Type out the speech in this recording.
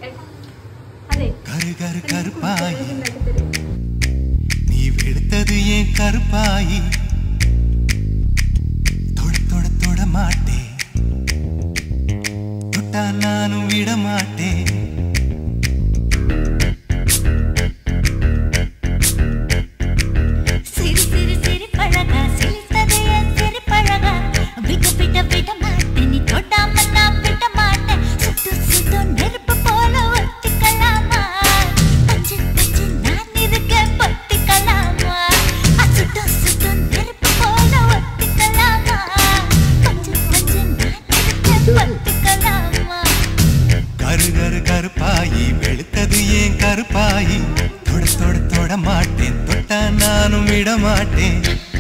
అదే கரு கரு கருப்பாயி నాకు తెలియదు நீ வெளுத்தது ஏன் கருப்பாயி தொட தொட தொட மாட்டேன் தொட்டா நானும் விட மாட்டேன் சிரி சிரி சிரி பழகா சிரித்தது என் சிரி பழகா விட விட விட மாட்டேன் நீ தொடாம நான் விட மாட்டேன் சுட்டு சுட்டு நெருப்பு போல ஒத்திக்கலாமா பஞ்சு பஞ்சு நான் இருக்கேன் பத்திக்கலாமா சுட்டு சுட்டு நெருப்பு போல ஒத்திக்கலாமா பஞ்சு பஞ்சு நான் இருக்கேன் பத்திக்கலாமா கரு கரு கருப்பாயி வெளுத்தது ஏன் கருப்பாயி தொட தொட தொட மாட்டேன் தொட்டா நானும் விட மாட்டேன்